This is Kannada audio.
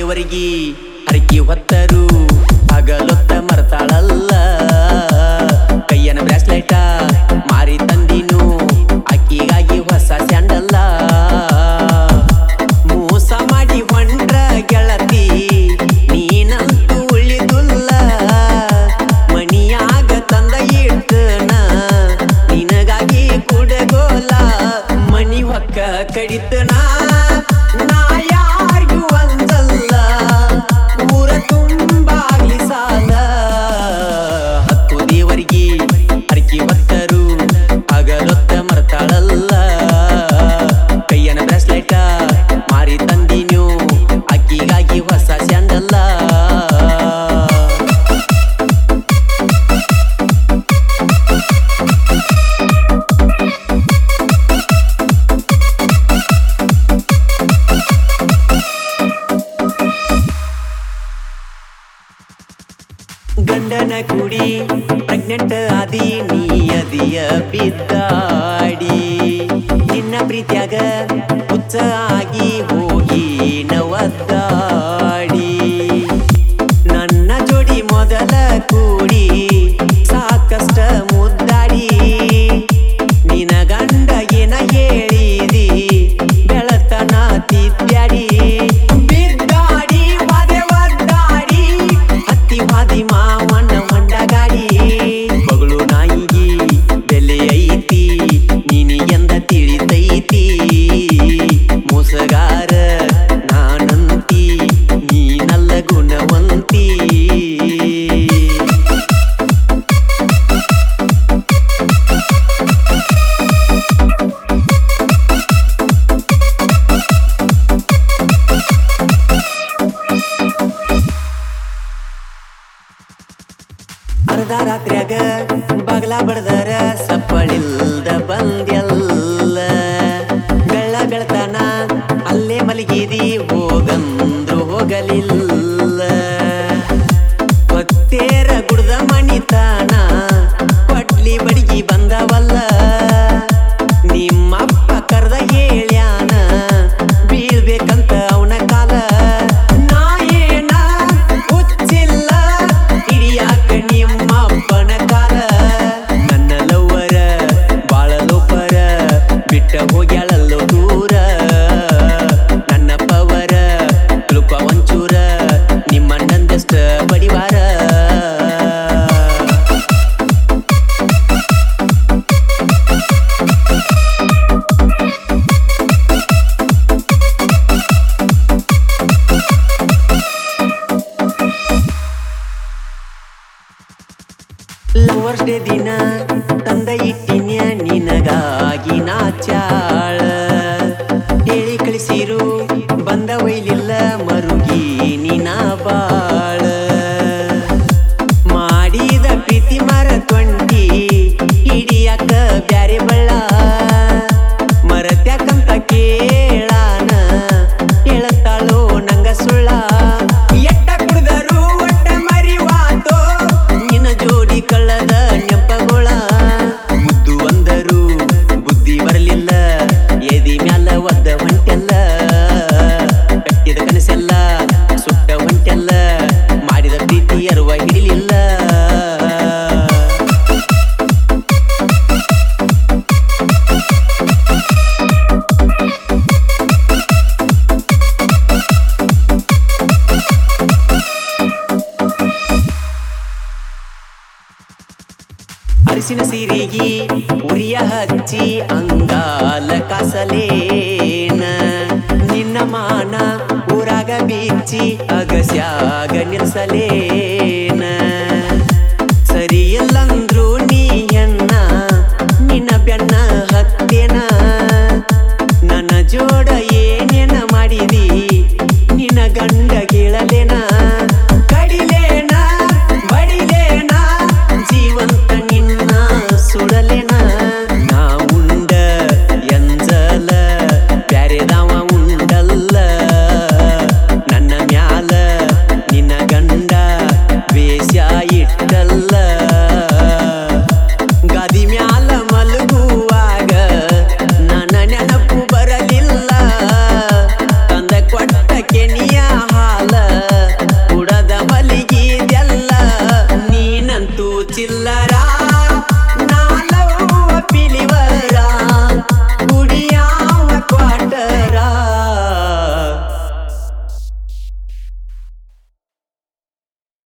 ದೇವರಿಗೆ ಹರಕಿ ಹೊತ್ತರು ಹಗಲೊತ್ತ ಮರ್ತಾಳಲ್ಲ ಕೈಯನ ಬ್ರಾಸ್ಲೆಟ ಮಾರಿ ತಂದಿನು ಅಕ್ಕಿಗಾಗಿ ಹೊಸ ಸ್ಯಾಂಡಲ್ಲ ಮೋಸ ಮಾಡಿ ಹೊಂಡ್ರ ಗೆಳತಿ ನೀನಂತೂ ಉಳಿದುಲ್ಲ ಮಣಿಯಾಗ ತಂದ ಇಟ್ಟನ ನಿನಗಾಗಿ ಕುಡಗೋಲ ಮಣಿ ಹೊಕ್ಕ ಕಡಿತನ ನಾ ಯಾರಿಗೂ ಅಂದಲ್ಲ ಊರ ತುಂಬಾಗ್ಲಿ ಸಾಲ ಹತ್ತು ದೇವರಿಗೆ ಹರಕಿ ಹೊತ್ತರು ಹಗಲೊತ್ತ ಮರ್ತಾಳಲ್ಲ ಕೈಯನ ಬ್ರಾಸ್ಲೆಟ ಮಾರಿ ತಂದಿನ್ಯು ಅಕ್ಕಿಗಾಗಿ ಹೊಸ ಸ್ಯಾಂಡಲ್ಲ ಗಂಡನ ಕುಡಿ ಪ್ರೆಗ್ನೆಂಟ್ ಆದಿ ನೀ ಅದಿಯ ಬಿದ್ದಾಡಿ ನಿನ್ನ ಪ್ರೀತ್ಯಾಗ ಹುಚ್ಚ ಆಗಿ ಹೋಗಿ ನವದ್ದಾಡಿ ನನ್ನ ಜೋಡಿ ಮೊದಲ ಕೂಡಿ ಸಾಕಷ್ಟ ಮುದ್ದಾಡಿ ನಿನ ಗಂಡ ಏನ ಹೇಳಿದಿ ಬೆಳತನ ತಿದ್ಯಾಡಿ ಬಿದ್ದಾಡಿ ವಾದೆ ಒದ್ದಾಡಿ ಹತ್ತಿ ವಾದಿ ಮಾವನ ಹೊಂಡ ಗಾಡಿ ಬಗಳು ನಾಯಿಗಿ ಬೆಲೆ ಐತಿ ನೀನಿ ಎಂದ ತಿಳಿತೈತಿ ಮೋಸಗಾರ ನಾನಂತಿ ನೀನಲ್ಲ ಗುಣವಂತಿ ಅರ್ಧ ರಾತ್ರ್ಯಾಗ ಬಾಗ್ಲ ಬಡ್ದರ ಸಪ್ಪಳಿಲ್ದ ಬಂದ್ಯಲ್ಲ ಬೆಳ್ಳ ಬೆಳ್ತಾನ ಅಲ್ಲೇ ಮಲಗಿದಿ ಹೋಗಂದ್ರು ಹೋಗಲಿಲ್ಲ ಹೊತ್ತೇರ ಗುಡ್ದ ಮಣಿತಾನ ಪಟ್ಲಿ ಬಡಿಗಿ ಬಂದವಲ್ಲ ನಿಮ್ಮಪ್ಪ ಕರ್ದ ಹೇಳ್ಯಾನ ಬೀಳ್ಬೇಕಂತ ಅವನ ಕಾಲ ನಾ ಏನ ಹುಚ್ಚಿಲ್ಲ ಹಿಡಿಯಾಕ ನಿಮ್ಮಪ್ಪನ ಕಾಲ ನನ್ನ ಲವ್ವರ ಬಾಳ ಲೋಪರ ಬಿಟ್ಟ ಹೋಗ್ಯಾಳಲ್ಲೋ ದೂರ ನನ್ನ ಪವರ ತುಳುಕ ಒಂಚೂರ ನಿಮ್ಮಣ್ಣಂದಷ್ಟ ಬಡಿವಾರ ಲವರ್ಸ್ ಡೇ ದಿನ ತಂದ ಇಟ್ಟಿನ್ಯ ನಿನಗಾಗಿ ನಾಚಾಳ ಹೇಳಿ ಕಳಿಸಿರು ಬಂದ ಒಯ್ಲಿಲ್ಲ ಮರುಗಿ ನಿನ ಬಾಳ ಮಾಡಿದ ಪ್ರೀತಿ ಮರ ತೊಂಡಿ ಹಿಡಿಯಾಕ ಬ್ಯಾರೆ ಬಳ್ಳ ಮರತ್ಯಾಕಂತ ಕೇಳಾನ ಹೇಳ್ತಾಳೋ ನಂಗ ಸುಳ್ಳ ಎಟ್ಟ ಕುಡ್ದರು ಒಟ್ಟ ಮರಿವಾತೋ ನಿನ್ನ ಜೋಡಿ ಕಳ್ಳದ ನೆಂಪಗೋಳ ಮುದ್ದು ಅಂದರು ಬುದ್ಧಿ ಬರಲಿಲ್ಲ ಎದಿ ಮ್ಯಾಲ ಒದ್ದ ಹೊಂಟೆಲ್ಲ ಕಟ್ಟಿದ ಕನಸೆಲ್ಲ ಸುಟ್ಟ ಹೊಂಟೆಲ್ಲ ಮಾಡಿದ ಪ್ರೀತಿ ಅರುವ ಹಿಡಿಲಿಲ್ಲ ಅರಿಸಿನ ಸೀರೆಗಿ ಉರಿಯ ಹಚ್ಚಿ ಅಂಗಾಲ ಕಾಸಲೇನ ನಿನ್ನ ಮಾನ ಊರಾಗ ಬೀಚಿ ಅಗಸ್ಯಾಗ ನಿಲ್ಸಲೇನ ಸರಿ ಇಲ್ಲಂದ